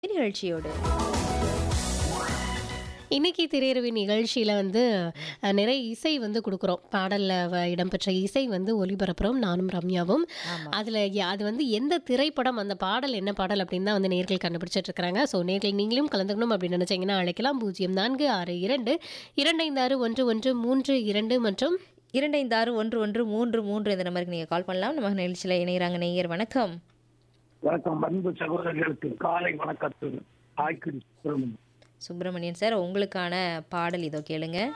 நிகழ்ச்சியோடு இன்னைக்கு திரையரவி நிகழ்ச்சியில் வந்து அஹ், நிறைய இசை வந்து கொடுக்குறோம் பாடலில் இடம்பெற்ற இசை வந்து ஒளிபரப்புறோம் நானும் ரம்யாவும் ஆமா. அதில் அது வந்து எந்த திரைப்படம் அந்த பாடல் என்ன பாடல் அப்படின்னு தான் வந்து நேர்கள் கண்டுபிடிச்சிட்டு இருக்கிறாங்க ஸோ நேர்கள் நீங்களும் கலந்துக்கணும் அப்படின்னு நினச்சிங்கன்னா அழைக்கலாம் பூஜ்ஜியம் நான்கு ஆறு இரண்டு இரண்டு ஐந்து ஆறு ஒன்று ஒன்று மூன்று இரண்டு மற்றும் இரண்டைந்து ஆறு ஒன்று ஒன்று மூன்று மூன்று இந்த நம்பருக்கு நீங்கள் கால் பண்ணலாம் நம்ம நிகழ்ச்சியில் இணைகிறாங்க நேயர் வணக்கம் வணக்கம் அன்பு சகோதரர்களுக்கு காலை வணக்கத்தில் ஆய்க்குடி சுப்பிரமணியன் சுப்பிரமணியன் சார் உங்களுக்கான பாடல் இதோ கேளுங்க